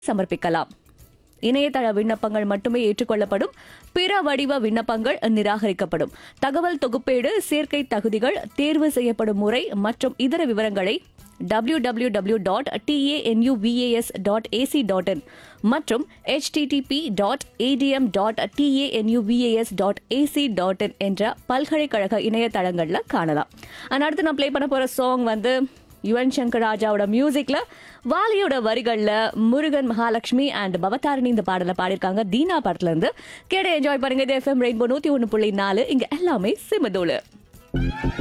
சமர்ப்பிக்கலாம் இணையதள விண்ணப்பங்கள் மட்டுமே ஏற்றுக்கொள்ளப்படும் பிற வடிவ விண்ணப்பங்கள் நிராகரிக்கப்படும் தகவல் தொகுப்பேடு சேர்க்கை தகுதிகள் தேர்வு செய்யப்படும் முறை மற்றும் இதர விவரங்களை W W W dot TANUVAS dot AC dot in மற்றும் http dot ATM dot TANUVAS dot AC dot in என்ற பல்கலைக்கழக இணையதளங்களில் காணலாம் அண்ட் அடுத்து நான் ப்ளே பண்ண போகிற சாங் வந்து யுவன் சங்கர் ராஜாவோட மியூசிக்ல வாலியோட வரிகள்ல முருகன் மகாலட்சுமி அண்ட் பவதாரணி இந்த பாடலை பாடியிருக்காங்க தீனா படத்துல இருந்து கேட என்ஜாய் பண்ணுங்க இது எஃப்எம் ரெயின்போ நூத்தி ஒன்று புள்ளி நாலு இங்க எல்லாமே சிமதோலு